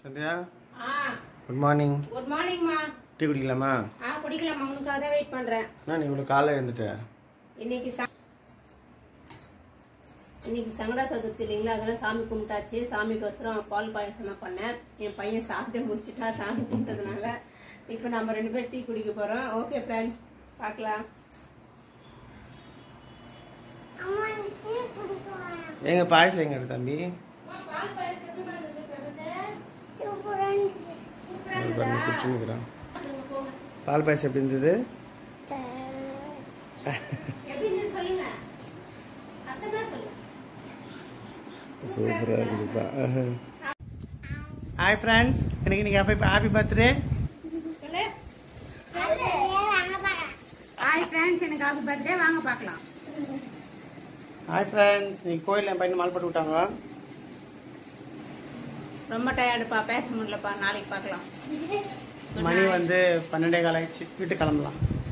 சந்தியா ஆ good morning good மார்னிங்மா tea குடிக்கலாமா ஆ குடிக்கலாமா உனக்காக தான் வெயிட் பண்ணுறேன் நான் நீ இவ்வளோ காலைல இருந்துட்ட இன்னைக்கு ச இன்னைக்கு சங்கடா சதுர்த்தி இல்லைங்களா அதெல்லாம் சாமி கும்பிட்டாச்சு சாமிக்கோசரம் பால் பாயசம் தான் பண்ணேன் என் பையன் சாப்பிட்டு முடிச்சுட்டா சாமி கும்பிட்டதுனால இப்போ நம்ம ரெண்டு பேரும் டீ குடிக்க போகிறோம் ஓகே ஃப்ரெண்ட்ஸ் பார்க்கலாம் எங்க பாயசம் எங்க இருக்கு தம்பி ஒரு பாருங்க, குடிச்சுன்னு இருக்கிறான். பால் பாயசம் எப்படி இருந்தது எப்படி இருந்துச்சு சொல்லுங்க அத்தனை சொல்லுங்க சூப்பராக இருக்குதுப்பா ஹாய் ஃப்ரெண்ட்ஸ் எனக்கு இன்னைக்கு ஹாப்பி ஹாப்பி பர்த்டே சொல்லு ஹாய் ஃப்ரெண்ட்ஸ் எனக்கு ஹாப்பி பர்த்டே வாங்க பார்க்கலாம் ஹாய் ஃப்ரெண்ட்ஸ் இன்னைக்கு கோயிலில் என் பையன் மால் போட்டு விட்டாங்க ரொம்ப டயர்டுப்பா பேச முடியலப்பா நாளைக்கு பார்க்கலாம் மணி வந்து பன்னெண்டே கால் ஆயிடுச்சு வீட்டுக்கு கிளம்பலாம்